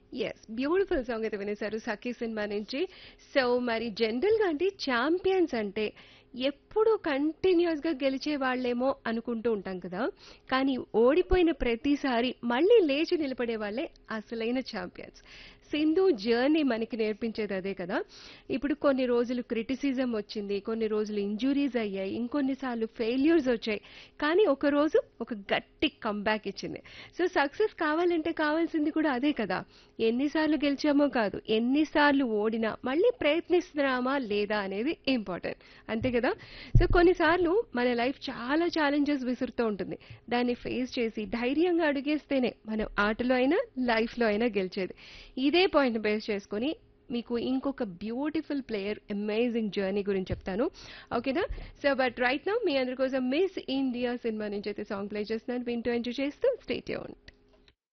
yes beautiful song అయితే వినేశారు Sakhi cinema నుంచి సో మరి జనరల్ గా అంటే ఛాంపియన్స్ అంటే ఎప్పుడు కంటిన్యూస్ గా గెలిచే వాళ్ళేమో అనుకుంటూ ఉంటాం కదా కానీ ఓడిపోయిన ప్రతిసారి మళ్ళీ లేచి నిలబడే వాళ్ళే అసలైన ఛాంపియన్స్ సింధు జర్నీ మనకి నేర్పించేది అదే కదా ఇప్పుడు కొన్ని రోజులు క్రిటిసిజం వచ్చింది కొన్ని రోజులు ఇంజురీస్ అయ్యాయి ఇంకొన్నిసార్లు ఫెయిల్యూర్స్ వచ్చాయి కానీ ఒక రోజు ఒక గట్టి కంబ్యాక్ ఇచ్చింది సో సక్సెస్ కావాలంటే కావాల్సింది కూడా అదే కదా ఎన్నిసార్లు గెలిచామో కాదు ఎన్నిసార్లు ఓడినా మళ్ళీ ప్రయత్నిస్తున్నామా లేదా అనేది ఇంపార్టెంట్ అంతే కదా సో కొన్నిసార్లు మన లైఫ్ చాలా ఛాలెంజెస్ విసురుతూ ఉంటుంది దాన్ని ఫేస్ చేసి ధైర్యంగా అడుగేస్తేనే మనం ఆటలో అయినా లైఫ్లో అయినా గెలిచేది ఇదే పాయింట్ బేస్ చేసుకొని మీకు ఇంకొక బ్యూటిఫుల్ ప్లేయర్ అమేజింగ్ జర్నీ గురించి చెప్తాను ఓకేనా సో బట్ రైట్ నౌ మీ అందరి కోసం మిస్ ఇండియా సినిమా నుంచి అయితే సాంగ్ ప్లే చేస్తున్నాను వింటూ ఎంజాయ్ చేస్తూ స్టేట్ యూన్